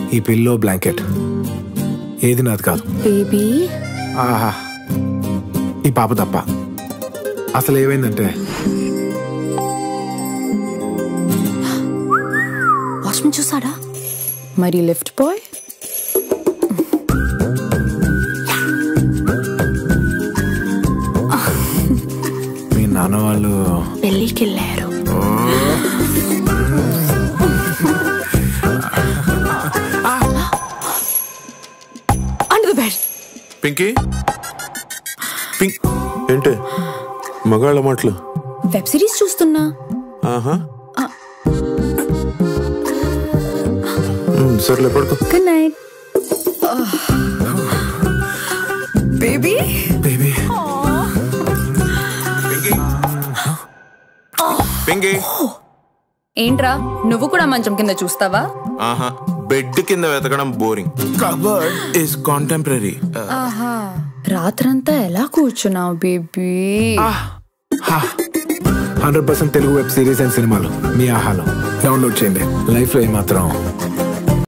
ఈ pillow blanket ఏది నాది కాదు బేబీ ఆహా ఈ పాప తప్ప అసలు ఏమైందంటే వాచ్మెన్ చూసాడా మరి లిఫ్ట్ బాయ్ మీ నాన్న వాళ్ళు పెళ్ళికి వెళ్ళారు under the bed Pinky pink ఏంటి మగాళ్ళ మాటలు వెబ్ సిరీస్ చూస్తున్నా ఆహా మ్, సర్లే పడుకో good night baby baby Pinky Pinky ఏంట్రా నువ్వు కూడా మంచం కింద చూస్తావా ఆహా బెడ్ కింద వెతకడం బోరింగ్ కబర్డ్ ఇస్ కాంటెంపరీ ఆహా రాత్రంతా ఎలా కూర్చున్నావు baby hundred percent Telugu web series and సినిమాలు మీ ఆహాలో డౌన్లోడ్ చేయండి లైఫ్లో ఏమాత్రం